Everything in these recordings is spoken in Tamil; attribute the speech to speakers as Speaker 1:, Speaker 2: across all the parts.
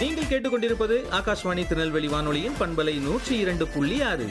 Speaker 1: நீங்கள் கேட்டுக்கொண்டிருப்பது ஆகாஷ்வாணி திருநெல்வேலி வானொலியின் பண்பலை நூற்றி இரண்டு புள்ளி ஆறு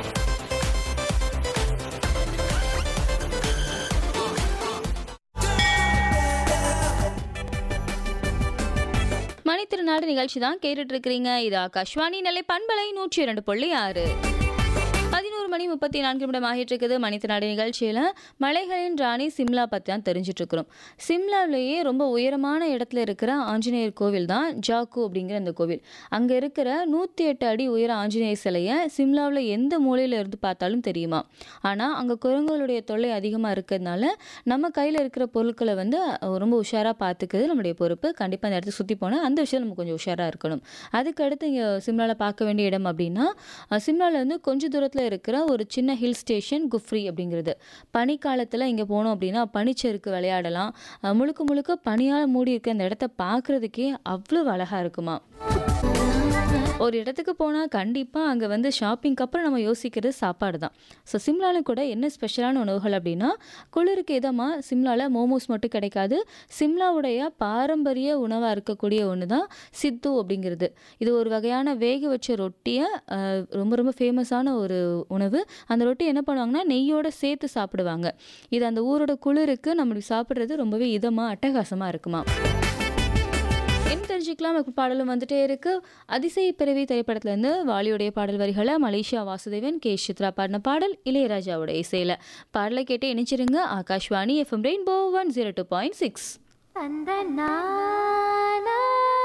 Speaker 2: மணித்திருநாடு நிகழ்ச்சி தான் கேட்டுட்டு இருக்கிறீங்க இது ஆகாஷ்வாணி நிலை பண்பலை நூற்றி இரண்டு புள்ளி ஆறு பதினோரு மணி முப்பத்தி நான்கு நிமிடம் ஆகிட்டு இருக்குது மணித்திருநாடு நிகழ்ச்சியில் மலைகளின் ராணி சிம்லா பற்றி தான் தெரிஞ்சிட்டு இருக்கிறோம் சிம்லாவிலேயே ரொம்ப உயரமான இடத்துல இருக்கிற ஆஞ்சநேயர் கோவில் தான் ஜாக்கு அப்படிங்கிற அந்த கோவில் அங்கே இருக்கிற நூற்றி எட்டு அடி உயர ஆஞ்சநேயர் சிலையை சிம்லாவில் எந்த மூலையில் இருந்து பார்த்தாலும் தெரியுமா ஆனால் அங்கே குரங்குகளுடைய தொல்லை அதிகமாக இருக்கிறதுனால நம்ம கையில் இருக்கிற பொருட்களை வந்து அஹ், ரொம்ப உஷாராக பார்த்துக்கிறது நம்முடைய பொறுப்பு கண்டிப்பாக அந்த இடத்துக்கு சுற்றி போனால் அந்த விஷயம் நம்ம கொஞ்சம் உஷாராக இருக்கணும் அதுக்கு அடுத்து இங்கே சிம்லாவில் பார்க்க வேண்டிய இடம் அப்படின்னா அஹ், சிம்லாவில் வந்து கொஞ்ச தூரத்தில் இருக்கிற ஒரு சின்ன ஹில் ஸ்டேஷன் குஃப்ரி அப்படிங்கிறது பனிக்காலத்தில் இங்கே போனோம் அப்படின்னா பனிச்சறுக்கு விளையாடலாம் அஹ், முழுக்க முழுக்க பனியால் மூடி இருக்க அந்த இடத்த பார்க்குறதுக்கே அவ்வளோ அழகாக இருக்குமா ஒரு இடத்துக்கு போனால் கண்டிப்பாக அங்கே வந்து ஷாப்பிங்க்கு அப்புறம் நம்ம யோசிக்கிறது சாப்பாடு தான் ஸோ சிம்லாவில் கூட என்ன ஸ்பெஷலான உணவுகள் அப்படின்னா குளிருக்கு இதமாக சிம்லாவில் மோமோஸ் மட்டும் கிடைக்காது சிம்லாவுடைய பாரம்பரிய உணவாக இருக்கக்கூடிய ஒன்று தான் சித்து அப்படிங்கிறது இது ஒரு வகையான வேக வச்ச ரொட்டியை அஹ், ரொம்ப ரொம்ப ஃபேமஸான ஒரு உணவு அந்த ரொட்டி என்ன பண்ணுவாங்கன்னா நெய்யோட சேர்த்து சாப்பிடுவாங்க இது அந்த ஊரோட குளிருக்கு நம்மளுக்கு சாப்பிட்றது ரொம்பவே இதமாக அட்டகாசமாக இருக்குமா என்ன தெரிஞ்சுக்கலாம் இப்போ பாடலும் வந்துட்டே இருக்கு அதிசய பிறவி திரைப்படத்துலேருந்து வாலியுடைய பாடல் வரிகளை மலேசியா வாசுதேவன் கே சித்ரா பாடின பாடல் இளையராஜாவோட இசையில் பாடலை கேட்டு இணைச்சிருங்க Akashvani FM rainbow one zero two point six
Speaker 3: அந்த நானா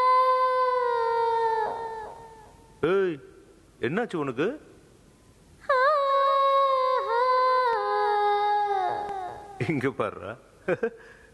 Speaker 4: ஏய் என்னாச்சு உனக்கு இங்க பாருடா